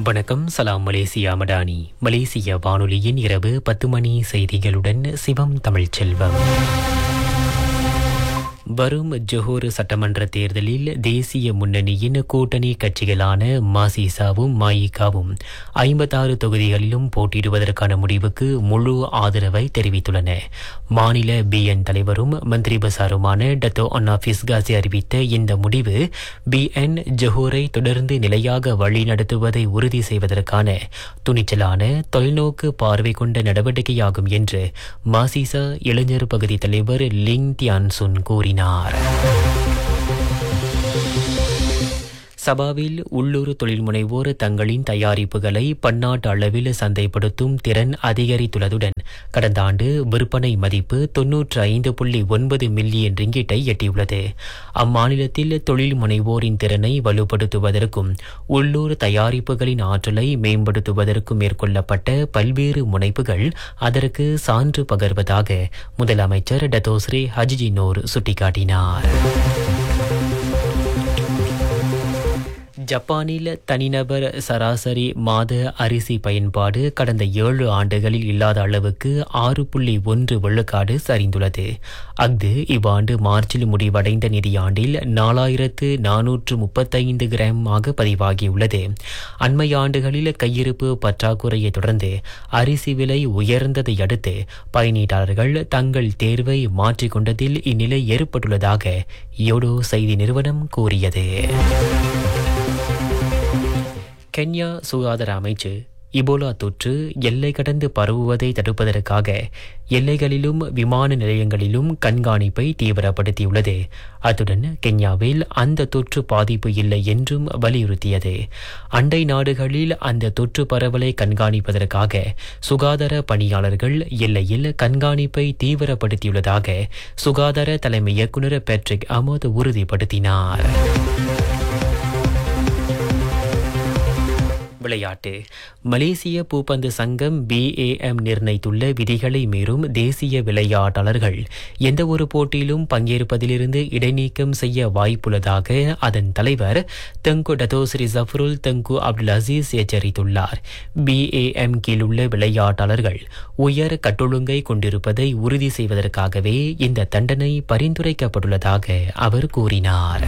வணக்கம் சலாம் மலேசியா மடானி மலேசிய வானொலியின் இரவு பத்து மணி செய்திகளுடன் சிவம் தமிழ்ச்செல்வம் வரும் ஜொஹோர் சட்டமன்ற தேர்தலில் தேசிய முன்னணியின் கூட்டணி கட்சிகளான மாசிசாவும் மாயிகாவும் ஐம்பத்தாறு தொகுதிகளிலும் போட்டியிடுவதற்கான முடிவுக்கு முழு ஆதரவை தெரிவித்துள்ளன மாநில பிஎன் தலைவரும் மந்திரி பசாருமான டத்தோ அன்னாபிஸ் காசி அறிவித்த இந்த முடிவு பிஎன் ஜொஹோரை தொடர்ந்து நிலையாக வழிநடத்துவதை உறுதி செய்வதற்கான துணிச்சலான தொலைநோக்கு பார்வை கொண்ட நடவடிக்கையாகும் என்று மாசிசா இளைஞர் பகுதி தலைவர் லிங் தியான்சுன் கூறினார் சபாவில் உள்ளூர் தொழில் முனைவோர் தங்களின் தயாரிப்புகளை பன்னாட்டு அளவில் சந்தைப்படுத்தும் திறன் அதிகரித்துள்ளதுடன் கடந்த ஆண்டு விற்பனை மதிப்பு தொன்னூற்று ஐந்து புள்ளி ஒன்பது மில்லியன் ரிங்கிட்டை எட்டியுள்ளது அம்மாநிலத்தில் தொழில் முனைவோரின் திறனை வலுப்படுத்துவதற்கும் உள்ளூர் தயாரிப்புகளின் ஆற்றலை மேம்படுத்துவதற்கும் மேற்கொள்ளப்பட்ட பல்வேறு முனைப்புகள் அதற்கு சான்று பகர்வதாக முதலமைச்சர் டத்தோஸ்ரே ஹஜிஜினோர் சுட்டிக்காட்டினார் ஜப்பானில் தனிநபர் சராசரி மாத அரிசி பயன்பாடு கடந்த ஏழு ஆண்டுகளில் இல்லாத அளவுக்கு ஆறு புள்ளி ஒன்று விழுக்காடு சரிந்துள்ளது அஃது இவ்வாண்டு மார்ச்சில் முடிவடைந்த நிதியாண்டில் நாலாயிரத்து நானூற்று முப்பத்தைந்து கிராமாக பதிவாகியுள்ளது அண்மை ஆண்டுகளில் கையிருப்பு பற்றாக்குறையை தொடர்ந்து அரிசி விலை உயர்ந்ததை அடுத்து பயனீட்டாளர்கள் தங்கள் தேர்வை மாற்றிக்கொண்டதில் இந்நிலை ஏற்பட்டுள்ளதாக யோடோ செய்தி நிறுவனம் கூறியது கென்யா சுகாதார அமைச்சு இபோலா தொற்று எல்லை கடந்து பரவுவதை தடுப்பதற்காக எல்லைகளிலும் விமான நிலையங்களிலும் கண்காணிப்பை தீவிரப்படுத்தியுள்ளது அத்துடன் கென்யாவில் அந்த தொற்று பாதிப்பு இல்லை என்றும் வலியுறுத்தியது அண்டை நாடுகளில் அந்த தொற்று பரவலை கண்காணிப்பதற்காக சுகாதார பணியாளர்கள் எல்லையில் கண்காணிப்பை தீவிரப்படுத்தியுள்ளதாக சுகாதார தலைமை இயக்குநர் பேட்ரிக் அமோத் உறுதிப்படுத்தினார் விளையாட்டு மலேசிய பூப்பந்து சங்கம் பிஏஎம் நிர்ணயித்துள்ள விதிகளை மீறும் தேசிய விளையாட்டாளர்கள் எந்த ஒரு போட்டியிலும் பங்கேற்பதிலிருந்து இடைநீக்கம் செய்ய வாய்ப்புள்ளதாக அதன் தலைவர் Tengku Dato Sri Zafrul Tengku Abdul Aziz எச்சரித்துள்ளார் பிஏஎம் கீழுள்ள விளையாட்டாளர்கள் உயர் கட்டொழுங்கை கொண்டிருப்பதை உறுதி செய்வதற்காகவே இந்த தண்டனை பரிந்துரைக்கப்பட்டுள்ளதாக அவர் கூறினார்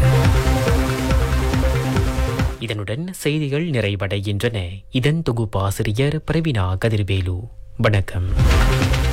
இதனுடன் செய்திகள் நிறைவடைகின்றன இதன் தொகுப்பாசிரியர் பிரவினா கதிர்வேலு வணக்கம்